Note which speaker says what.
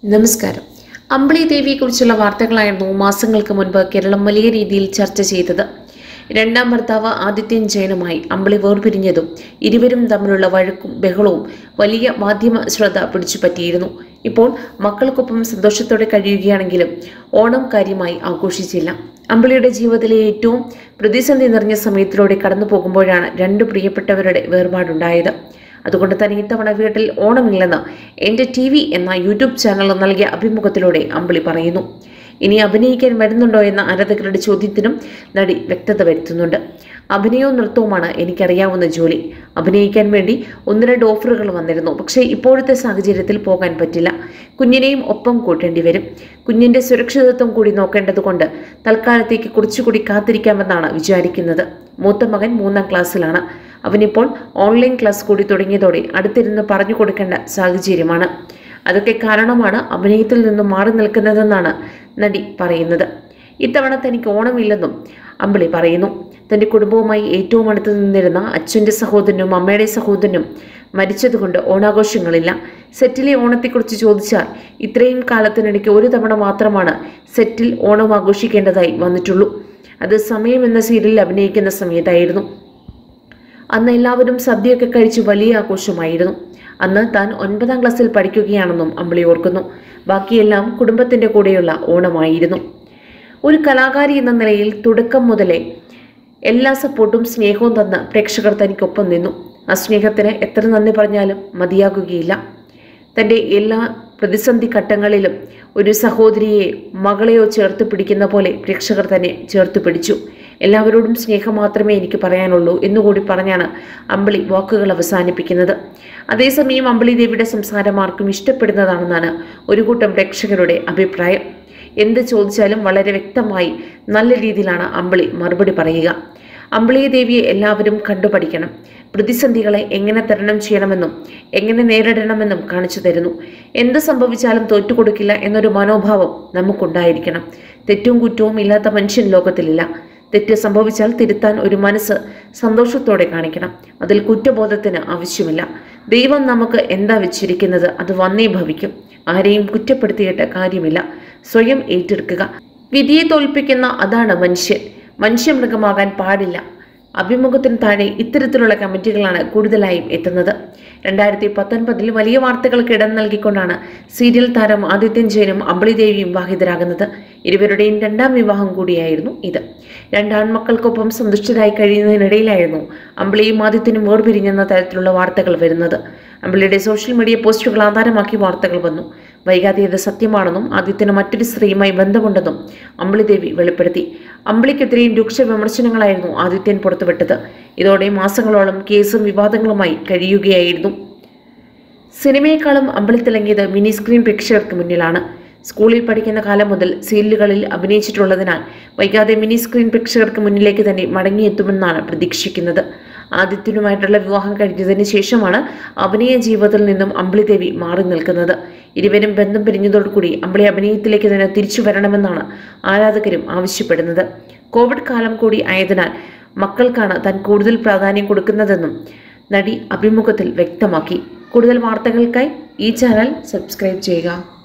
Speaker 1: നമസ്കാരം അമ്പിളി ദേവിയെക്കുറിച്ചുള്ള വാർത്തകളായിരുന്നു മാസങ്ങൾക്ക് മുൻപ് കേരളം വലിയ രീതിയിൽ ചർച്ച ചെയ്തത് രണ്ടാം ഭർത്താവ് ആദിത്യൻ ജയനുമായി അമ്പിളി വേർപിരിഞ്ഞതും ഇരുവരും തമ്മിലുള്ള വഴക്കും ബഹളവും വലിയ മാധ്യമ ശ്രദ്ധ പിടിച്ചുപറ്റിയിരുന്നു ഇപ്പോൾ മക്കൾക്കൊപ്പം സന്തോഷത്തോടെ കഴിയുകയാണെങ്കിലും ഓണം കാര്യമായി ആഘോഷിച്ചില്ല അമ്പിളിയുടെ ജീവിതത്തിലെ ഏറ്റവും പ്രതിസന്ധി നിറഞ്ഞ സമയത്തിലൂടെ കടന്നു പോകുമ്പോഴാണ് രണ്ട് പ്രിയപ്പെട്ടവരുടെ വേർപാടുണ്ടായത് അതുകൊണ്ട് തന്നെ ഇത്തവണ വീട്ടിൽ ഓണമില്ലെന്ന് എൻ്റെ ടി വി എന്ന യൂട്യൂബ് ചാനൽ നൽകിയ അഭിമുഖത്തിലൂടെ അമ്പിളി പറയുന്നു ഇനി അഭിനയിക്കാൻ വരുന്നുണ്ടോ എന്ന ആരാധകരുടെ ചോദ്യത്തിനും നടി വ്യക്തത വരുത്തുന്നുണ്ട് അഭിനയവും നൃത്തവുമാണ് എനിക്കറിയാവുന്ന ജോലി അഭിനയിക്കാൻ വേണ്ടി ഒന്ന് രണ്ട് ഓഫറുകൾ വന്നിരുന്നു പക്ഷേ ഇപ്പോഴത്തെ സാഹചര്യത്തിൽ പോകാൻ പറ്റില്ല കുഞ്ഞിനെയും ഒപ്പം കൂട്ടേണ്ടി വരും കുഞ്ഞിൻ്റെ സുരക്ഷിതത്വം കൂടി നോക്കേണ്ടതുകൊണ്ട് തൽക്കാലത്തേക്ക് കുറച്ചുകൂടി കാത്തിരിക്കാമെന്നാണ് വിചാരിക്കുന്നത് മൂത്ത മകൻ മൂന്നാം ക്ലാസ്സിലാണ് അവനിപ്പോൾ ഓൺലൈൻ ക്ലാസ് കൂടി തുടങ്ങിയതോടെ അടുത്തിരുന്ന് പറഞ്ഞു കൊടുക്കേണ്ട സാഹചര്യമാണ് അതൊക്കെ കാരണമാണ് അഭിനയത്തിൽ നിന്നും മാറി നിൽക്കുന്നതെന്നാണ് നടി പറയുന്നത് ഇത്തവണ തനിക്ക് ഓണമില്ലെന്നും അമ്പിളി പറയുന്നു തൻ്റെ കുടുംബവുമായി ഏറ്റവും അടുത്ത് നിന്നിരുന്ന അച്ഛൻ്റെ സഹോദരനും അമ്മയുടെ സഹോദരനും മരിച്ചതുകൊണ്ട് ഓണാഘോഷങ്ങളില്ല സെറ്റിലെ ഓണത്തെക്കുറിച്ച് ചോദിച്ചാൽ ഇത്രയും കാലത്തിനിടയ്ക്ക് ഒരു തവണ മാത്രമാണ് സെറ്റിൽ ഓണം ആഘോഷിക്കേണ്ടതായി വന്നിട്ടുള്ളൂ അത് സമയം എന്ന സീരിയലിൽ അഭിനയിക്കുന്ന സമയത്തായിരുന്നു അന്ന് എല്ലാവരും സദ്യയൊക്കെ കഴിച്ച് വലിയ ആഘോഷമായിരുന്നു അന്ന് താൻ ഒൻപതാം ക്ലാസ്സിൽ പഠിക്കുകയാണെന്നും അമ്പിളി ഓർക്കുന്നു ബാക്കിയെല്ലാം കുടുംബത്തിൻ്റെ കൂടെയുള്ള ഓണമായിരുന്നു ഒരു കലാകാരി എന്ന നിലയിൽ തുടക്കം മുതലേ എല്ലാ സപ്പോർട്ടും സ്നേഹവും തന്ന് പ്രേക്ഷകർ തനിക്കൊപ്പം നിന്നു ആ സ്നേഹത്തിന് എത്ര നന്ദി പറഞ്ഞാലും മതിയാകുകയില്ല തൻ്റെ എല്ലാ പ്രതിസന്ധി ഘട്ടങ്ങളിലും ഒരു സഹോദരിയെ മകളെയോ ചേർത്ത് പിടിക്കുന്ന പോലെ പ്രേക്ഷകർ തന്നെ ചേർത്ത് പിടിച്ചു എല്ലാവരോടും സ്നേഹം മാത്രമേ എനിക്ക് പറയാനുള്ളൂ എന്നുകൂടി പറഞ്ഞാണ് അമ്പിളി വാക്കുകൾ അവസാനിപ്പിക്കുന്നത് അതേസമയം അമ്പിളി ദേവിയുടെ സംസാരം ആർക്കും ഇഷ്ടപ്പെടുന്നതാണെന്നാണ് ഒരു കൂട്ടം പ്രേക്ഷകരുടെ അഭിപ്രായം എന്ത് ചോദിച്ചാലും വളരെ വ്യക്തമായി നല്ല രീതിയിലാണ് അമ്പിളി മറുപടി പറയുക അമ്പിളി ദേവിയെ എല്ലാവരും കണ്ടുപഠിക്കണം പ്രതിസന്ധികളെ എങ്ങനെ തരണം ചെയ്യണമെന്നും എങ്ങനെ നേരിടണമെന്നും കാണിച്ചു തരുന്നു എന്ത് സംഭവിച്ചാലും തോറ്റുകൊടുക്കില്ല എന്നൊരു മനോഭാവം നമുക്കുണ്ടായിരിക്കണം തെറ്റും കുറ്റവും ഇല്ലാത്ത മനുഷ്യൻ ലോകത്തിലില്ല തെറ്റ് സംഭവിച്ചാൽ തിരുത്താൻ ഒരു മനസ്സ് സന്തോഷത്തോടെ കാണിക്കണം അതിൽ കുറ്റബോധത്തിന് ആവശ്യമില്ല ദൈവം നമുക്ക് എന്താ വെച്ചിരിക്കുന്നത് അത് വന്നേ ഭവിക്കും ആരെയും കുറ്റപ്പെടുത്തിയിട്ട് കാര്യമില്ല സ്വയം ഏറ്റെടുക്കുക വിധിയെ തോൽപ്പിക്കുന്ന അതാണ് മനുഷ്യൻ മനുഷ്യമൃഗമാകാൻ പാടില്ല അഭിമുഖത്തിന് താഴെ ഇത്തരത്തിലുള്ള കമന്റുകളാണ് കൂടുതലായും എത്തുന്നത് രണ്ടായിരത്തി പത്തൊൻപതിൽ വലിയ വാർത്തകൾക്ക് ഇടം നൽകിക്കൊണ്ടാണ് സീരിയൽ താരം ആദിത്യൻ ജയനും അമ്പിളി ദേവിയും വിവാഹിതരാകുന്നത് ഇരുവരുടെയും രണ്ടാം വിവാഹം കൂടിയായിരുന്നു ഇത് രണ്ടാൺമക്കൾക്കൊപ്പം സന്തുഷ്ടരായി കഴിയുന്നതിനിടയിലായിരുന്നു അമ്പിളിയും ആദിത്യനും വേർപിരിഞ്ഞെന്ന തരത്തിലുള്ള വാർത്തകൾ വരുന്നത് അമ്പിളിയുടെ സോഷ്യൽ മീഡിയ പോസ്റ്റുകൾ ആധാരമാക്കി വാർത്തകൾ വന്നു വൈകാതെ ഇത് സത്യമാണെന്നും ആദിത്യന് മറ്റൊരു സ്ത്രീയുമായി ബന്ധമുണ്ടെന്നും അമ്പിളി ദേവി വെളിപ്പെടുത്തി അമ്പിളിക്കെതിരെയും രൂക്ഷ വിമർശനങ്ങളായിരുന്നു ആദിത്യൻ പുറത്തുവിട്ടത് ഇതോടെ മാസങ്ങളോളം കേസും വിവാദങ്ങളുമായി കഴിയുകയായിരുന്നു സിനിമയെക്കാളും അമ്പിളി തിളങ്ങിയത് മിനി സ്ക്രീൻ പ്രേക്ഷകർക്ക് മുന്നിലാണ് സ്കൂളിൽ പഠിക്കുന്ന കാലം മുതൽ സീരിയലുകളിൽ അഭിനയിച്ചിട്ടുള്ളതിനാൽ വൈകാതെ മിനി സ്ക്രീൻ പ്രേക്ഷകർക്ക് മുന്നിലേക്ക് തന്നെ മടങ്ങിയെത്തുമെന്നാണ് പ്രതീക്ഷിക്കുന്നത് ആദിത്യനുമായിട്ടുള്ള വിവാഹം കഴിഞ്ഞതിന് ശേഷമാണ് അഭിനയ ജീവിതത്തിൽ നിന്നും അമ്പിളി ദേവി മാറി നിൽക്കുന്നത് ഇരുവരും ബന്ധം പിരിഞ്ഞതോടുകൂടി അമ്പിളി അഭിനയത്തിലേക്ക് തന്നെ തിരിച്ചു വരണമെന്നാണ് ആരാധകരും ആവശ്യപ്പെടുന്നത് കോവിഡ് കാലം കൂടി ആയതിനാൽ മക്കൾക്കാണ് താൻ കൂടുതൽ പ്രാധാന്യം കൊടുക്കുന്നതെന്നും നടി അഭിമുഖത്തിൽ വ്യക്തമാക്കി കൂടുതൽ വാർത്തകൾക്കായി ഈ ചാനൽ സബ്സ്ക്രൈബ് ചെയ്യുക